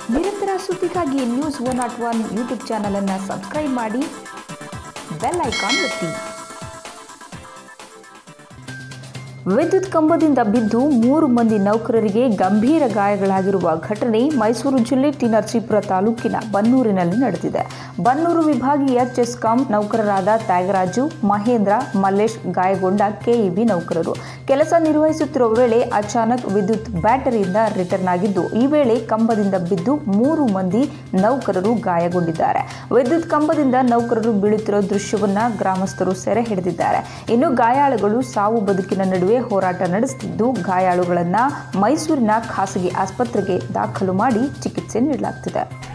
ನಿರಂತರ ಸುದ್ದಿಗಾಗಿ news one not one YouTube ಚಾನಲನ್ನು ಸಬ್ಸ್ಕ್ರೈಬ್ ಮಾಡಿ ಬೆಲ್ ಐಕಾನ್ ಒತ್ತಿ ವಿದ್ಯುತ್ ಕಂಬದಿಂದ ಬಿದ್ದು ಮೂರು ಮಂದಿ ನೌಕರರಿಗೆ ಗಂಭೀರ ಗಾಯಗಳಾಗಿರುವ ಘಟನೆ ಮೈಸೂರು ಜಿಲ್ಲೆ ಟಿ ನರಸೀಪುರ ತಾಲೂಕಿನ ಬನ್ನೂರಿನಲ್ಲಿ ನಡೆದಿದೆ ಬನ್ನೂರು ವಿಭಾಗೀಯ ಚೆಸ್ಕಾಂ ನೌಕರರಾದ ತ್ಯಾಗರಾಜು ಮಹೇಂದ್ರ ಮಲ್ಲೇಶ್ ಗಾಯಗೊಂಡ ಕೆಇಬಿ ನೌಕರರು ಕೆಲಸ ನಿರ್ವಹಿಸುತ್ತಿರುವ ವೇಳೆ ಅಚಾನಕ್ ವಿದ್ಯುತ್ ಬ್ಯಾಟರಿಯಿಂದ ರಿಟರ್ನ್ ಆಗಿದ್ದು ಈ ವೇಳೆ ಕಂಬದಿಂದ ಬಿದ್ದು ಮೂರು ಮಂದಿ ನೌಕರರು ಗಾಯಗೊಂಡಿದ್ದಾರೆ ವಿದ್ಯುತ್ ಕಂಬದಿಂದ ನೌಕರರು ಬೀಳುತ್ತಿರುವ ದೃಶ್ಯವನ್ನ ಗ್ರಾಮಸ್ಥರು ಸೆರೆ ಹಿಡಿದಿದ್ದಾರೆ ಇನ್ನು ಗಾಯಾಳುಗಳು ಸಾವು ಬದುಕಿನ ನಡುವೆ ಹೋರಾಟ ನಡೆಸುತ್ತಿದ್ದು ಗಾಯಾಳುಗಳನ್ನ ಮೈಸೂರಿನ ಖಾಸಗಿ ಆಸ್ಪತ್ರೆಗೆ ದಾಖಲು ಮಾಡಿ ಚಿಕಿತ್ಸೆ ನೀಡಲಾಗ್ತಿದೆ